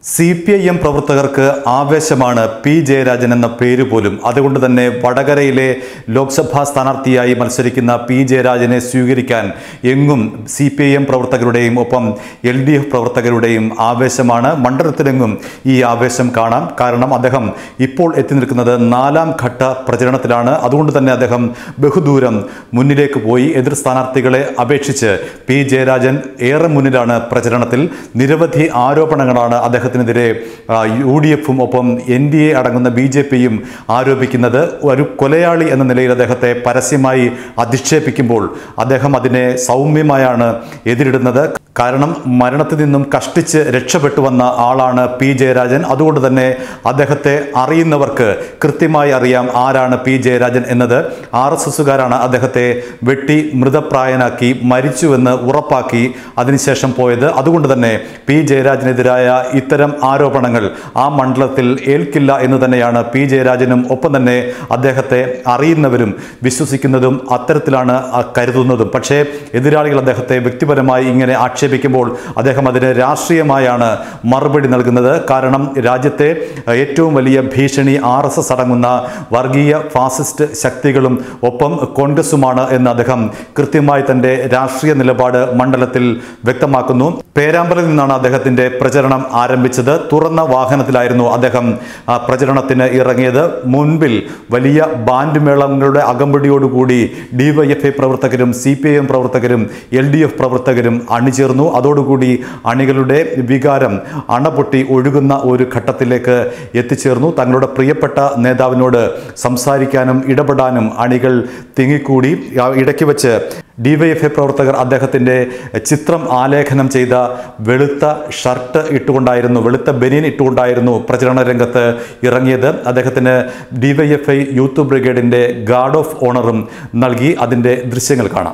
C P I M പ്രവർത്തകർക്ക് ആവേശമാണ് P Jayarajan എന്ന പേര് പോലും അതുകൊണ്ട് തന്നെ വടകരയിലെ ലോക്സഭാ സ്ഥാനാർത്ഥിയായി മത്സരിക്കുന്ന പി ജയരാജനെ സ്വീകരിക്കാൻ എങ്ങും സി പി ഐ എം പ്രവർത്തകരുടെയും ഒപ്പം എൽ ഡി എഫ് പ്രവർത്തകരുടെയും ആവേശമാണ് മണ്ഡലത്തിലെങ്ങും ഈ ആവേശം കാണാം കാരണം അദ്ദേഹം ഇപ്പോൾ എത്തി നിൽക്കുന്നത് നാലാം ഘട്ട പ്രചരണത്തിലാണ് അതുകൊണ്ട് തന്നെ അദ്ദേഹം ബഹുദൂരം മുന്നിലേക്ക് പോയി എതിർ സ്ഥാനാർത്ഥികളെ അപേക്ഷിച്ച് പി ജയരാജൻ ഏറെ മുന്നിലാണ് പ്രചരണത്തിൽ നിരവധി ആരോപണങ്ങളാണ് അദ്ദേഹത്തിനെതിരെ ആ, യു ഡി എഫും ഒപ്പം എൻ ഡി എ അടങ്ങുന്ന ബി ജെ പിയും ആരോപിക്കുന്നത് ഒരു കൊലയാളി എന്ന നിലയിൽ അദ്ദേഹത്തെ പരസ്യമായി അധിക്ഷേപിക്കുമ്പോൾ അദ്ദേഹം അതിനെ സൗമ്യമായാണ് എതിരിടുന്നത് കാരണം മരണത്തിൽ നിന്നും കഷ്ടിച്ച് രക്ഷപ്പെട്ടു വന്ന ആളാണ് പി ജയരാജൻ അതുകൊണ്ട് തന്നെ അദ്ദേഹത്തെ അറിയുന്നവർക്ക് കൃത്യമായി അറിയാം ആരാണ് പി ജയരാജൻ എന്നത് ആർ എസ് എസുകാരാണ് അദ്ദേഹത്തെ വെട്ടി മൃതപ്രായനാക്കി മരിച്ചുവെന്ന് ഉറപ്പാക്കി അതിനുശേഷം പോയത് അതുകൊണ്ട് തന്നെ പി ജയരാജനെതിരായ ഇത്തരം ആരോപണങ്ങൾ ആ മണ്ഡലത്തിൽ ഏൽക്കില്ല എന്ന് തന്നെയാണ് പി ജയരാജനും ഒപ്പം തന്നെ അദ്ദേഹത്തെ അറിയുന്നവരും വിശ്വസിക്കുന്നതും അത്തരത്തിലാണ് ആ കരുതുന്നതും പക്ഷേ എതിരാളികൾ അദ്ദേഹത്തെ വ്യക്തിപരമായി ഇങ്ങനെ ആക്ഷേപിക്കുമ്പോൾ അദ്ദേഹം അതിന് രാഷ്ട്രീയമായാണ് മറുപടി നൽകുന്നത് കാരണം രാജ്യത്തെ ഏറ്റവും വലിയ ഭീഷണി ആർ എസ് എസ് അടങ്ങുന്ന വർഗീയ ഫാസിസ്റ്റ് ശക്തികളും ഒപ്പം കോൺഗ്രസുമാണ് എന്ന് അദ്ദേഹം കൃത്യമായി തന്റെ രാഷ്ട്രീയ നിലപാട് മണ്ഡലത്തിൽ വ്യക്തമാക്കുന്നു പേരാമ്പ്രയിൽ നിന്നാണ് അദ്ദേഹത്തിന്റെ പ്രചരണം ആരംഭിച്ചത് തുറന്ന വാഹനത്തിലായിരുന്നു അദ്ദേഹം ആ, പ്രചരണത്തിന് ഇറങ്ങിയത് മുൻപിൽ വലിയ ബാൻഡ് മേളങ്ങളുടെ അകമ്പടിയോടുകൂടി ഡിവൈഎഫ്ഐ പ്രവർത്തകരും സി പി ഐ എം പ്രവർത്തകരും എൽ ഡി എഫ് പ്രവർത്തകരും അണിചേർന്നു അതോടുകൂടി അണികളുടെ വികാരം അണപൊട്ടി ഒഴുകുന്ന ഒരു ഘട്ടത്തിലേക്ക് എത്തിച്ചേർന്നു തങ്ങളുടെ പ്രിയപ്പെട്ട നേതാവിനോട് സംസാരിക്കാനും ഇടപെടാനും അണികൾ തിങ്ങിക്കൂടി ആ ഇടയ്ക്ക് വെച്ച് ഡിവൈഎഫ്ഐ പ്രവർത്തകർ അദ്ദേഹത്തിൻ്റെ ചിത്രം ആലേഖനം ചെയ്ത വെളുത്ത ഷർട്ട് ഇട്ടുകൊണ്ടായിരുന്നു വെളുത്ത ബനിയൻ ഇട്ടുകൊണ്ടായിരുന്നു പ്രചരണ രംഗത്ത് ഇറങ്ങിയത് അദ്ദേഹത്തിന് ഡിവൈഎഫ്ഐ യൂത്ത് ബ്രിഗേഡിൻ്റെ ഗാർഡ് ഓഫ് ഓണറും നൽകി അതിൻ്റെ ദൃശ്യങ്ങൾ കാണാം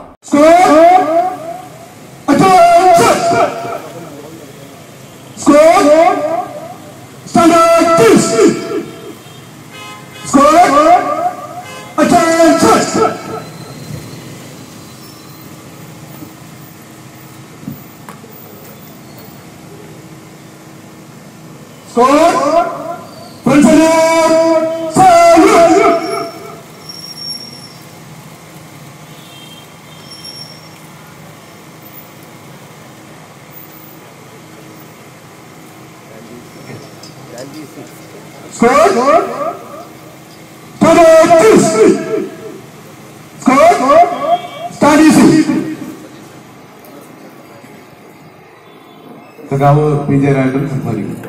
Squad! Stand up, please! Squad! Attention! Squad! Principal! Salute! Squad! Stand up, please! Squad! Stand easy! സഖാവ് പി ജയരാജൻ സംസാരിക്കുന്നു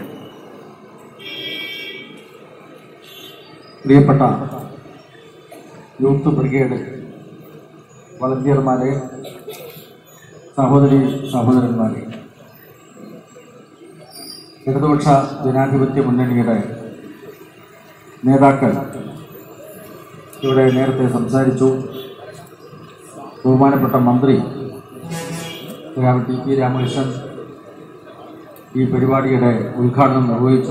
പ്രിയപ്പെട്ട യൂത്ത് ബ്രിഗേഡ് വളണ്ടിയർമാരെ സഹോദരി സഹോദരന്മാരെ ഇടതുപക്ഷ ജനാധിപത്യ മുന്നണിയുടെ നേതാക്കൾ ഇവിടെ നേരത്തെ സംസാരിച്ചു ബഹുമാനപ്പെട്ട മന്ത്രി സഖാവ് ടി പി രാമകൃഷ്ണൻ ഈ പരിപാടിയുടെ ഉദ്ഘാടനം നിർവഹിച്ചു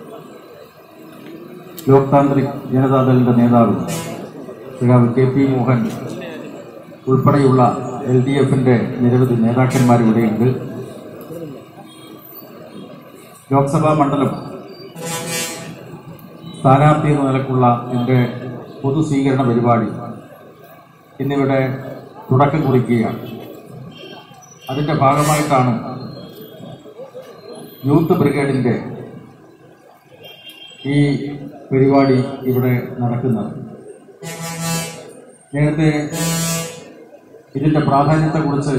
ലോക് താന്ത്രിക് ജനതാദളിന്റെ നേതാവ് ശ്രീകാവ് കെ പി മോഹൻ ഉൾപ്പെടെയുള്ള എൽ ഡി എഫിന്റെ നിരവധി നേതാക്കന്മാർ ഇവിടെയുണ്ട് ലോക്സഭാ മണ്ഡലം സ്ഥാനാർത്ഥി എന്ന നിലക്കുള്ള എൻ്റെ പൊതു സ്വീകരണ പരിപാടി ഇന്നിവിടെ തുടക്കം കുറിക്കുകയാണ് അതിൻ്റെ ഭാഗമായിട്ടാണ് യൂത്ത് ബ്രിഗേഡിന്റെ ഈ പരിപാടി ഇവിടെ നടക്കുന്നത് നേരത്തെ ഇതിന്റെ പ്രാധാന്യത്തെക്കുറിച്ച്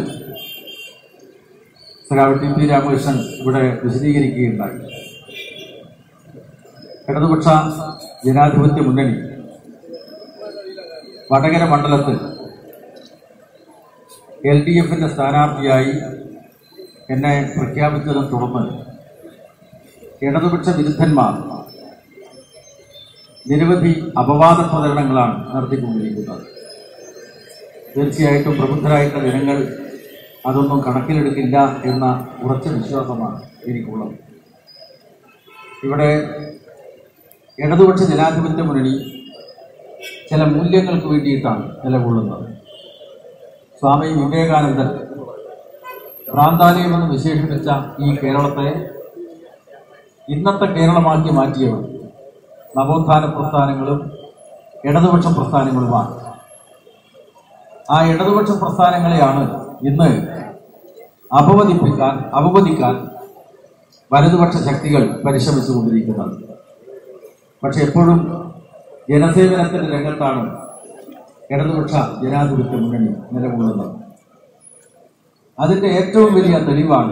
സഖാവ് ടി പി രാമകൃഷ്ണൻ ഇവിടെ വിശദീകരിക്കുകയുണ്ടായി ഇടതുപക്ഷ ജനാധിപത്യ മുന്നണി വടകര മണ്ഡലത്തിൽ എൽ ഡി എഫിന്റെ സ്ഥാനാർത്ഥിയായി എന്നെ പ്രഖ്യാപിച്ചതിനെ തുടർന്ന് ഇടതുപക്ഷ വിരുദ്ധന്മാർ നിരവധി അപവാദ പ്രചരണങ്ങളാണ് നടത്തിക്കൊണ്ടിരിക്കുന്നത് തീർച്ചയായിട്ടും പ്രബുദ്ധരായിട്ടുള്ള ജനങ്ങൾ അതൊന്നും കണക്കിലെടുക്കില്ല എന്ന ഉറച്ച വിശ്വാസമാണ് എനിക്കുള്ളത് ഇവിടെ ഇടതുപക്ഷ ജനാധിപത്യ മുന്നണി ചില മൂല്യങ്ങൾക്ക് വേണ്ടിയിട്ടാണ് നിലകൊള്ളുന്നത് സ്വാമി വിവേകാനന്ദൻ ഭ്രാന്താലയം എന്ന് വിശേഷിപ്പിച്ച ഈ കേരളത്തെ ഇന്നത്തെ കേരളമാക്കി മാറ്റിയവർ നവോത്ഥാന പ്രസ്ഥാനങ്ങളും ഇടതുപക്ഷ പ്രസ്ഥാനങ്ങളുമാണ് ആ ഇടതുപക്ഷ പ്രസ്ഥാനങ്ങളെയാണ് ഇന്ന് അപവദിപ്പിക്കാൻ അപവദിക്കാൻ വലതുപക്ഷ ശക്തികൾ പരിശ്രമിച്ചുകൊണ്ടിരിക്കുന്നത് പക്ഷെ എപ്പോഴും ജനസേവനത്തിന്റെ രംഗത്താണ് ഇടതുപക്ഷ ജനാധിപത്യ മുന്നണി നിലകൊള്ളുന്നത് അതിന്റെ ഏറ്റവും വലിയ തെളിവാണ്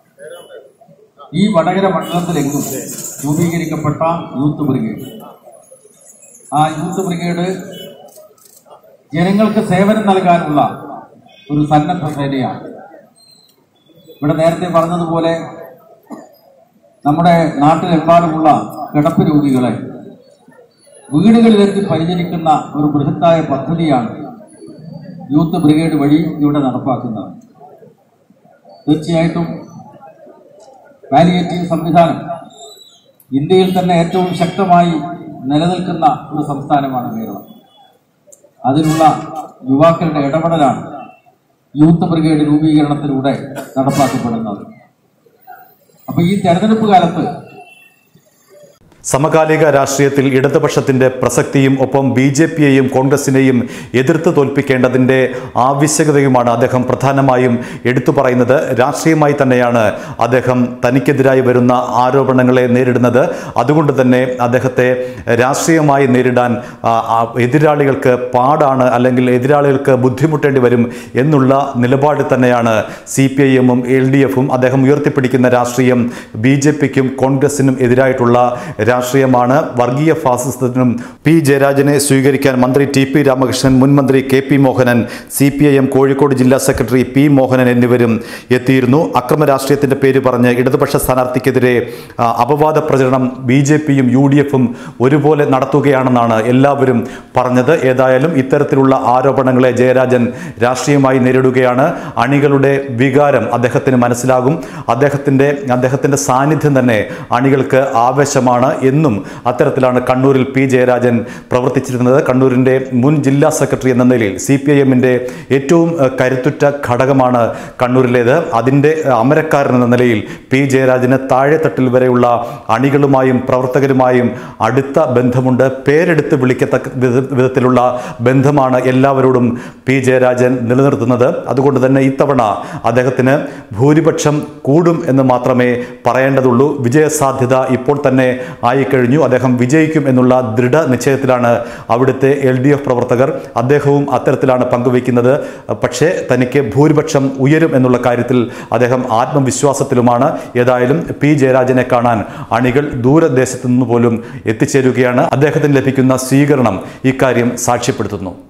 ഈ വടകര മണ്ഡലത്തിലെങ്ങും രൂപീകരിക്കപ്പെട്ട യൂത്ത് ബ്രിഗേഡ് ആ യൂത്ത് ബ്രിഗേഡ് ജനങ്ങൾക്ക് സേവനം നൽകാനുള്ള ഒരു സന്നദ്ധ സേനയാണ് ഇവിടെ നേരത്തെ പറഞ്ഞതുപോലെ നമ്മുടെ നാട്ടിലെമ്പാടുമുള്ള കിടപ്പ് രോഗികളെ വീടുകളിലെത്തി പരിചരിക്കുന്ന ഒരു ബൃഹത്തായ പദ്ധതിയാണ് യൂത്ത് ബ്രിഗേഡ് വഴി ഇവിടെ നടപ്പാക്കുന്നത് തീർച്ചയായിട്ടും പാലിയേറ്റീവ് സംവിധാനം ഇന്ത്യയിൽ തന്നെ ഏറ്റവും ശക്തമായി നിലനിൽക്കുന്ന ഒരു സംസ്ഥാനമാണ് കേരളം അതിലുള്ള യുവാക്കളുടെ ഇടപെടലാണ് യൂത്ത് ബ്രിഗേഡ് രൂപീകരണത്തിലൂടെ നടപ്പാക്കപ്പെടുന്നത് അപ്പൊ ഈ തെരഞ്ഞെടുപ്പ് കാലത്ത് സമകാലിക രാഷ്ട്രീയത്തിൽ ഇടതുപക്ഷത്തിന്റെ പ്രസക്തിയും ഒപ്പം ബി ജെ പിയെയും കോൺഗ്രസിനെയും എതിർത്ത് തോൽപ്പിക്കേണ്ടതിന്റെ ആവശ്യകതയുമാണ് അദ്ദേഹം പ്രധാനമായും എടുത്തു പറയുന്നത് രാഷ്ട്രീയമായി തന്നെയാണ് അദ്ദേഹം തനിക്കെതിരായി വരുന്ന ആരോപണങ്ങളെ നേരിടുന്നത് അതുകൊണ്ട് തന്നെ അദ്ദേഹത്തെ രാഷ്ട്രീയമായി നേരിടാൻ ആ, ആ, എതിരാളികൾക്ക് പാടാണ് അല്ലെങ്കിൽ എതിരാളികൾക്ക് ബുദ്ധിമുട്ടേണ്ടി വരും എന്നുള്ള നിലപാട് തന്നെയാണ് സി പി ഐ എമ്മും എൽ ഡി എഫും അദ്ദേഹം ഉയർത്തിപ്പിടിക്കുന്ന രാഷ്ട്രീയം ബി ജെ പിക്കും കോൺഗ്രസിനും എതിരായിട്ടുള്ള രാഷ്ട്രീയമാണ് വർഗീയ ഫാസിസത്തിനും പി ജയരാജനെ സ്വീകരിക്കാൻ മന്ത്രി ടി പി രാമകൃഷ്ണൻ മുൻ മന്ത്രി K P Mohanan C P I M Kozhikode ജില്ലാ സെക്രട്ടറി പി മോഹനൻ എന്നിവരും എത്തിയിരുന്നു അക്രമ രാഷ്ട്രീയത്തിന്റെ പേര് പറഞ്ഞ് ഇടതുപക്ഷ സ്ഥാനാർത്ഥിക്കെതിരെ ആ, അപവാദ പ്രചരണം ബി ജെ പിയും യു ഡി എഫും ഒരുപോലെ നടത്തുകയാണെന്നാണ് എല്ലാവരും പറഞ്ഞത് ഏതായാലും ഇത്തരത്തിലുള്ള ആരോപണങ്ങളെ ജയരാജൻ രാഷ്ട്രീയമായി നേരിടുകയാണ് അണികളുടെ വികാരം അദ്ദേഹത്തിന് മനസ്സിലാകും അദ്ദേഹത്തിൻ്റെ അദ്ദേഹത്തിൻ്റെ സാന്നിധ്യം തന്നെ അണികൾക്ക് ആവേശമാണ് എന്നും അത്തരത്തിലാണ് കണ്ണൂരിൽ പി ജയരാജൻ പ്രവർത്തിച്ചിരുന്നത് കണ്ണൂരിൻ്റെ മുൻ ജില്ലാ സെക്രട്ടറി എന്ന നിലയിൽ സി പി ഐ എമ്മിൻ്റെ ഏറ്റവും ഏഹ്, കരുത്തുറ്റ ഘടകമാണ് കണ്ണൂരിലേത് അതിൻ്റെ ഏഹ്, അമരക്കാരൻ എന്ന നിലയിൽ പി ജയരാജന് താഴെത്തട്ടിൽ വരെയുള്ള അണികളുമായും പ്രവർത്തകരുമായും അടുത്ത ബന്ധമുണ്ട് പേരെടുത്ത് വിളിക്കത്തക്ക വിധ- വിധത്തിലുള്ള ബന്ധമാണ് എല്ലാവരോടും പി ജയരാജൻ നിലനിർത്തുന്നത് അതുകൊണ്ട് തന്നെ ഇത്തവണ അദ്ദേഹത്തിന് ഭൂരിപക്ഷം കൂടും എന്ന് മാത്രമേ പറയേണ്ടതുള്ളൂ വിജയസാധ്യത ഇപ്പോൾ തന്നെ ആയിക്കഴിഞ്ഞു അദ്ദേഹം വിജയിക്കും എന്നുള്ള ദൃഢനിശ്ചയത്തിലാണ് അവിടുത്തെ എൽ ഡി എഫ് പ്രവർത്തകർ അദ്ദേഹവും അത്തരത്തിലാണ് പങ്കുവയ്ക്കുന്നത് പക്ഷേ തനിക്ക് ഭൂരിപക്ഷം ഉയരും എന്നുള്ള കാര്യത്തിൽ അദ്ദേഹം ആത്മവിശ്വാസത്തിലുമാണ് ഏതായാലും പി ജയരാജനെ കാണാൻ അണികൾ ദൂരദേശത്തു നിന്ന് പോലും എത്തിച്ചേരുകയാണ് അദ്ദേഹത്തിന് ലഭിക്കുന്ന സ്വീകരണം ഇക്കാര്യം സാക്ഷ്യപ്പെടുത്തുന്നു